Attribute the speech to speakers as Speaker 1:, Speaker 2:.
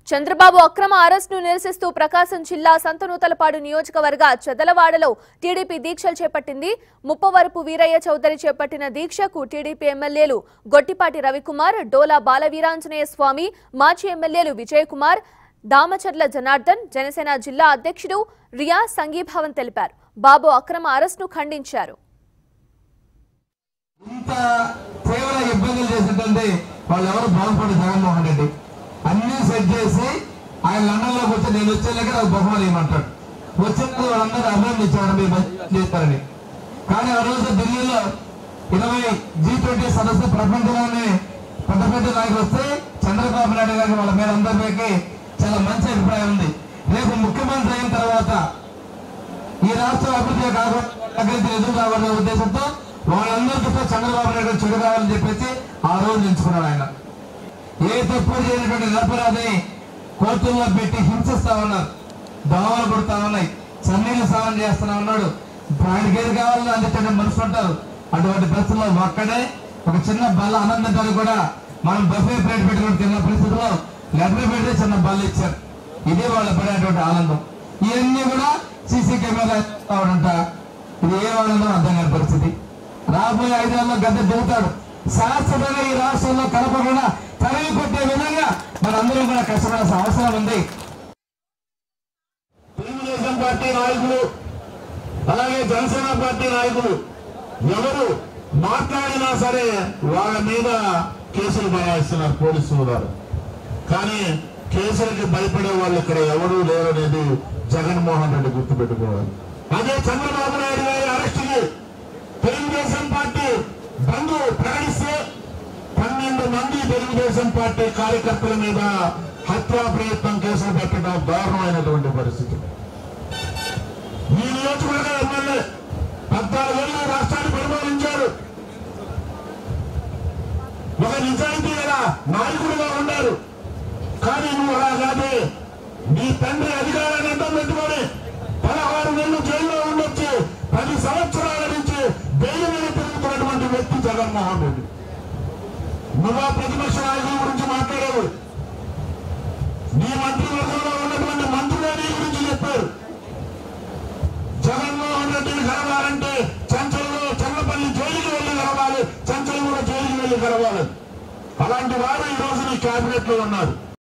Speaker 1: చంద్రబాబు అక్రమ అరెస్టును నిరసిస్తూ ప్రకాశం జిల్లా సంతనూతలపాడు నియోజకవర్గ చెదలవాడలో టీడీపీ దీక్షలు చేపట్టింది ముప్పవరపు వీరయ్య చౌదరి చేపట్టిన దీక్షకు టీడీపీ ఎమ్మెల్యేలు గొట్టిపాటి రవికుమార్ డోలా బాలవీరాంజనేయ స్వామి మాజీ ఎమ్మెల్యేలు విజయకుమార్ దామచర్ల జనార్దన్ జనసేన జిల్లా అధ్యక్షుడు రియా సంఘీభావం తెలిపారు బాబు అక్రమ అరెస్టును ఖండించారు
Speaker 2: ఇంత తీవ్ర ఇబ్బందులు చేసినటువంటి వాళ్ళు ఎవరు బాగుపడి జగన్మోహన్ రెడ్డి అన్ని సెట్ చేసి ఆయన లండన్ లోకి వచ్చి నేను వచ్చేలాగా నాకు బహుమతి ఇవ్వమంటాడు వచ్చినప్పుడు వాళ్ళందరూ అభినందించాడు మీరు మంచి చేస్తారని కానీ ఆ రోజు ఢిల్లీలో ఇరవై జీ ట్వంటీ సదస్సు ప్రపంచంలోనే పెద్ద పెద్ద నాయకులు వస్తే చంద్రబాబు నాయుడు గారికి వాళ్ళ మీద అందరికీ చాలా మంచి అభిప్రాయం ఉంది రేపు ముఖ్యమంత్రి అయిన తర్వాత ఈ రాష్ట్రం అభివృద్ధి కాకుండా అభివృద్ధి ఎదురు కావాలనే ఉద్దేశంతో వాళ్ళందరికీ కూడా చంద్రబాబు నాయుడు చెడు కావాలని చెప్పేసి ఆ రోజు ఎంచుకున్నాడు ఆయన ఏ తప్పు చేయనటువంటి నిరపరాధిని కోర్టుల్లో పెట్టి హింసిస్తా ఉన్నారు దోమలు కొడతా ఉన్నాయి చన్నీళ్ళు స్నానం చేస్తున్నా ఉన్నాడు ఆయనకి ఏది కావాలో అందించండి మనుషులు ఉంటారు అటువంటి పరిస్థితుల్లో ఒక్కడే ఒక చిన్న బల్ల ఆనందించడానికి కూడా మనం బఫే ప్లేట్ పెట్టుకుని తిన్న పరిస్థితుల్లో లెటర్ పెడితే చిన్న బల్ల ఇచ్చారు ఇదే వాళ్ళు పడేటువంటి ఆనందం ఇవన్నీ కూడా సీసీ కెమెరా ఉంటా ఇది ఏ వాళ్ళలో అర్థం కాని పరిస్థితి రాబోయే ఐదేళ్ళలో గద్దె దిగుతాడు శాశ్వతంగా ఈ రాష్ట్రంలో కలపకుండా తరిగి కొట్టే విధంగా మనందరం కూడా కష్టపడాల్సిన అవసరం ఉంది తెలుగుదేశం పార్టీ నాయకులు అలాగే జనసేన పార్టీ నాయకులు ఎవరు మాట్లాడినా సరే వాళ్ళ మీద కేసులు బనాయిస్తున్నారు పోలీసులు వారు కానీ కేసులకి భయపడే వాళ్ళు ఇక్కడ ఎవరూ లేరు అనేది జగన్మోహన్ రెడ్డి గుర్తుపెట్టుకోవాలి అదే చంద్రబాబు నాయుడు గారి అరెస్టుకి తెలుగుదేశం పార్టీ బంధు ప్రకటిస్తే పన్నెండు మంది తెలుగుదేశం పార్టీ కార్యకర్తల మీద హత్యా ప్రయత్నం కేసులు పెట్టడం దారుణమైనటువంటి పరిస్థితి ఈ నియోజకవర్గ ఎమ్మెల్యే పద్నాలుగేళ్ళు రాష్ట్రాన్ని పరిపాలించారు ఒక నిజాయితీ గల నాయకుడిగా ఉన్నారు కానీ నువ్వు అలా కాదే నీ తండ్రి అధికారాన్ని అడ్డం పెట్టుకొని పదహారు నెలలు జైల్లో ఉండొచ్చి పది సంవత్సరాల నుంచి బెయిల్ మీద తిరుగుతున్నటువంటి వ్యక్తి జగన్మోహన్ రెడ్డి నువ్వు ఆ ప్రతిపక్ష నాయకుల గురించి మాట్లాడావు నీ మంత్రివర్గంలో ఉన్నటువంటి మంత్రులే నీ గురించి చెప్పారు జగన్మోహన్ రెడ్డిని కలవాలంటే చంచల్లో చల్లపల్లి జైలుకి వెళ్ళి కలవాలి చంచల్ కూడా జైలుకి వెళ్ళి కలవాలి అలాంటి వారు ఈ రోజు నీ కేబినెట్ లో ఉన్నారు